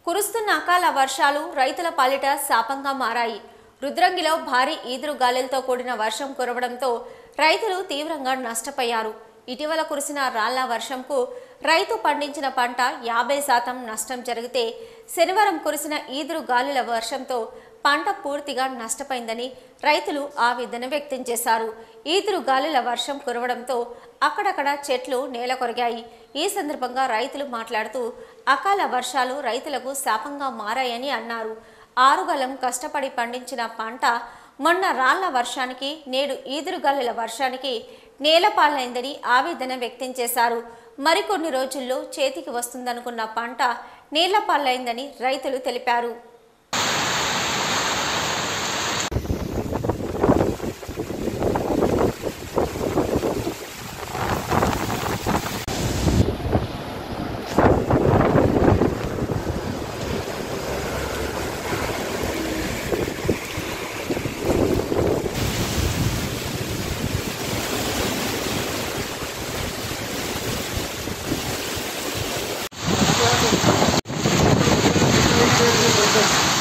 కురుస్తున్న అకాల వర్షాలు రైతుల పాలిట శాపంగా మారాయి రుద్రంగిలో భారీ ఈదురు గాలులతో కూడిన వర్షం కురవడంతో రైతులు తీవ్రంగా నష్టపోయారు ఇటీవల కురిసిన రాళ్ల వర్షంకు రైతు పండించిన పంట యాభై శాతం నష్టం జరిగితే శనివారం కురిసిన ఈదురు గాలుల వర్షంతో పంట పూర్తిగా నష్టపోయిందని రైతులు ఆవేదన వ్యక్తం చేశారు ఈదురు గాలుల వర్షం కురవడంతో అక్కడక్కడ చెట్లు నేల కొరిగాయి ఈ సందర్భంగా రైతులు మాట్లాడుతూ అకాల వర్షాలు రైతులకు శాపంగా మారాయని అన్నారు ఆరుగలం కష్టపడి పండించిన పంట మొన్న రాళ్ల వర్షానికి నేడు ఈదురుగాలుల వర్షానికి నేలపాలైందని ఆవేదన వ్యక్తం చేశారు మరికొన్ని రోజుల్లో చేతికి వస్తుందనుకున్న పంట నేలపాలైందని రైతులు తెలిపారు Thank you.